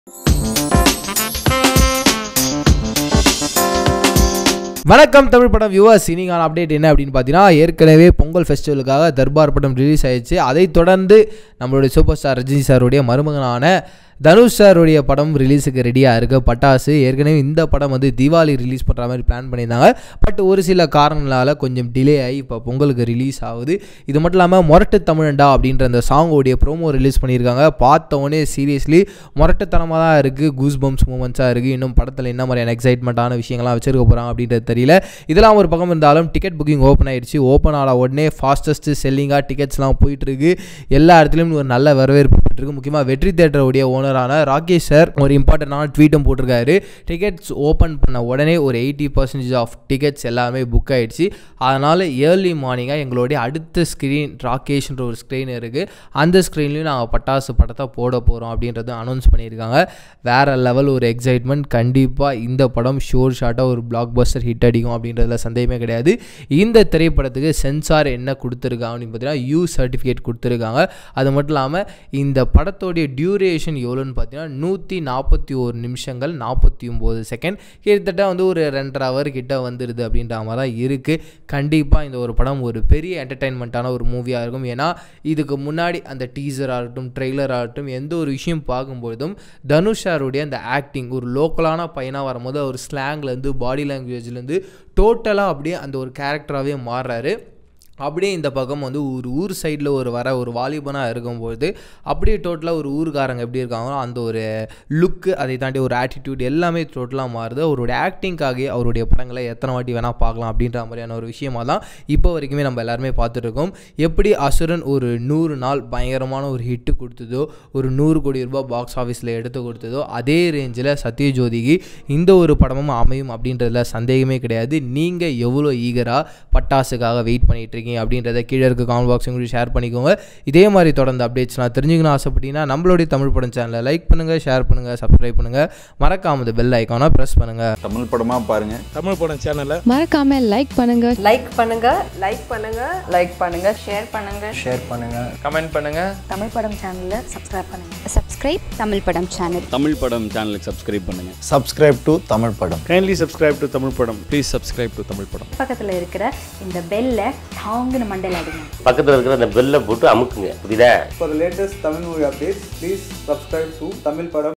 வணக்கம் தமிழ் படம் viewers இனிங்கான update என்ன அப்படின்னு பார்த்தீங்கன்னா ஏற்கனவே பொங்கல் ஃபெஸ்டிவலுக்காக தர்பார் படம் ரிலீஸ் ஆயிடுச்சு அதைத் தொடர்ந்து நம்மளுடைய சூப்பர் ஸ்டார் ரஜினி சாருடைய மருமகனான தனுஷ் சாருடைய படம் ரிலீஸுக்கு ரெடியாக இருக்கு பட்டாசு ஏற்கனவே இந்த படம் வந்து தீபாவளி ரிலீஸ் பண்ணுற மாதிரி பிளான் பண்ணியிருந்தாங்க பட் ஒரு சில காரணங்களால் கொஞ்சம் டிலே ஆகி இப்போ பொங்கலுக்கு ரிலீஸ் ஆகுது இது மட்டும் இல்லாமல் மொரட்டு தமிழண்டா அப்படின்ற அந்த சாங்கோடைய ப்ரோமோ ரிலீஸ் பண்ணியிருக்காங்க பார்த்தவொடனே சீரியஸ்லி மொரட்டுத்தனமாக தான் இருக்குது கூஸ் பம்ஸ் மூமெண்ட்ஸாக இருக்குது இன்னும் படத்தில் என்ன மாதிரியான எக்ஸைட்மெண்ட்டான விஷயங்கள்லாம் வச்சிருக்க போகிறாங்க அப்படின்றது தெரியல இதெல்லாம் ஒரு பக்கம் இருந்தாலும் டிக்கெட் புக்கிங் ஓப்பன் ஆயிடுச்சு ஓப்பன் ஆன உடனே ஃபாஸ்டஸ்ட் செல்லிங்காக டிக்கெட்ஸ்லாம் போயிட்டுருக்கு எல்லா இடத்துலையும் ஒரு நல்ல வரவேற்பு இருக்கு முக்கியமாக வெற்றி தேட்டருடைய ஓனரான ராகேஷ் சார் ஒரு இம்பார்ட்டண்டான ட்வீட்டும் போட்டிருக்காரு டிக்கெட்ஸ் ஓப்பன் பண்ண உடனே ஒரு எயிட்டி பர்சன்டேஜ் ஆஃப் டிக்கெட்ஸ் எல்லாமே புக் ஆயிடுச்சு அதனால் ஏர்லி மார்னிங்காக எங்களுடைய அடுத்த ஸ்க்ரீன் ராகேஷ்ன்ற ஒரு ஸ்க்ரீன் இருக்குது அந்த ஸ்க்ரீன்லையும் நாங்கள் பட்டாசு படத்தை போட போகிறோம் அப்படின்றத அனௌன்ஸ் பண்ணியிருக்காங்க வேறு லெவல் ஒரு எக்ஸைட்மெண்ட் கண்டிப்பாக இந்த படம் ஷோர் ஷார்ட்டாக ஒரு பிளாக் பஸ்டர் ஹிட் அடிக்கும் அப்படின்றதுல சந்தேகமே கிடையாது இந்த திரைப்படத்துக்கு சென்சார் என்ன கொடுத்துருக்காங்க அப்படின்னு பார்த்தீங்கன்னா யூ சர்டிஃபிகேட் கொடுத்துருக்காங்க அது மட்டும் இல்லாமல் இந்த படத்தோடைய டியூரேஷன் எவ்வளோன்னு பார்த்தீங்கன்னா நூற்றி நாற்பத்தி ஒரு நிமிஷங்கள் நாற்பத்தி ஒம்பது செகண்ட் கிட்டத்தட்ட வந்து ஒரு ரெண்டரை ஹவர் கிட்ட வந்துடுது அப்படின்ற மாதிரி தான் இருக்குது கண்டிப்பாக இந்த ஒரு படம் ஒரு பெரிய என்டர்டைன்மெண்ட்டான ஒரு மூவியாக இருக்கும் ஏன்னா இதுக்கு முன்னாடி அந்த டீசர் ஆகட்டும் ட்ரெய்லர் ஆகட்டும் எந்த ஒரு விஷயம் பார்க்கும்பொழுதும் தனுஷாருடைய அந்த ஆக்டிங் ஒரு லோக்கலான பையனாக வரும்போது அவர் ஸ்லாங்லேருந்து பாடி லாங்குவேஜ்லேருந்து டோட்டலாக அப்படியே அந்த ஒரு கேரக்டராகவே மாறுறாரு அப்படியே இந்த பக்கம் வந்து ஒரு ஊர் சைடில் ஒரு வர ஒரு வாலிபனாக இருக்கும்போது அப்படியே டோட்டலாக ஒரு ஊருக்காரங்க எப்படி இருக்காங்களோ அந்த ஒரு லுக்கு அதை தாண்டி ஒரு ஆட்டிடியூட் எல்லாமே டோட்டலாக மாறுது அவருடைய ஆக்டிங்காகவே அவருடைய படங்களை எத்தனை வாட்டி வேணால் பார்க்கலாம் அப்படின்ற மாதிரியான ஒரு விஷயமாக தான் இப்போ வரைக்குமே நம்ம எல்லாருமே பார்த்துட்ருக்கோம் எப்படி அசுரன் ஒரு நூறு நாள் பயங்கரமான ஒரு ஹிட்டு கொடுத்ததோ ஒரு நூறு கோடி ரூபாய் பாக்ஸ் ஆஃபீஸில் எடுத்து கொடுத்ததோ அதே ரேஞ்சில் சத்யஜோதிக்கு இந்த ஒரு படமும் அமையும் அப்படின்றதுல சந்தேகமே கிடையாது நீங்கள் எவ்வளோ ஈகராக பட்டாசுக்காக வெயிட் பண்ணிட்டு இருக்கீங்க அப்படின்றத கீழே இருக்க காமெண்ட் பாக்ஸ் உங்களுக்கு ஷேர் பண்ணிக்கோங்க இதே மாதிரி தொடர்ந்து அப்டேட்ஸ் நான் தெரிஞ்சுக்கணும் ஆசைப்பட்டீங்கன்னா நம்மளுடைய தமிழ் படம் சேனலை லைக் பண்ணுங்கள் ஷேர் பண்ணுங்கள் சப்ஸ்கிரைப் பண்ணுங்கள் மறக்காம இந்த பெல் ஐக்கானை ப்ரெஸ் பண்ணுங்கள் தமிழ் படமா பாருங்க தமிழ் படம் சேனலை மறக்காம லைக் பண்ணுங்க லைக் பண்ணுங்க லைக் பண்ணுங்க லைக் பண்ணுங்க ஷேர் பண்ணுங்க ஷேர் பண்ணுங்கள் கமெண்ட் பண்ணுங்கள் தமிழ் படம் சேனலை சப்ஸ்கிரைப் பண்ணுங்க சப்ஸ்கிரைப் தமிழ் படம் சேனல் தமிழ் படம் சேனலுக்கு சப்ஸ்கிரைப் பண்ணுங்கள் சப்ஸ்கிரைப் டு தமிழ் படம் கைண்ட்லி சப்ஸ்கிரைப் டு தமிழ் படம் ப்ளீஸ் சப்ஸ்கிரைப் டு தமிழ் படம் பக்கத்தில் இருக்கிற இந்த பெல்லை டாங்குன்னு மண்டையில் அடிங்க பக்கத்தில் இருக்கிற அந்த பெல்லை போட்டு அமுக்குங்க புரியுதா For the latest Tamil movie updates, please subscribe to Tamil Padam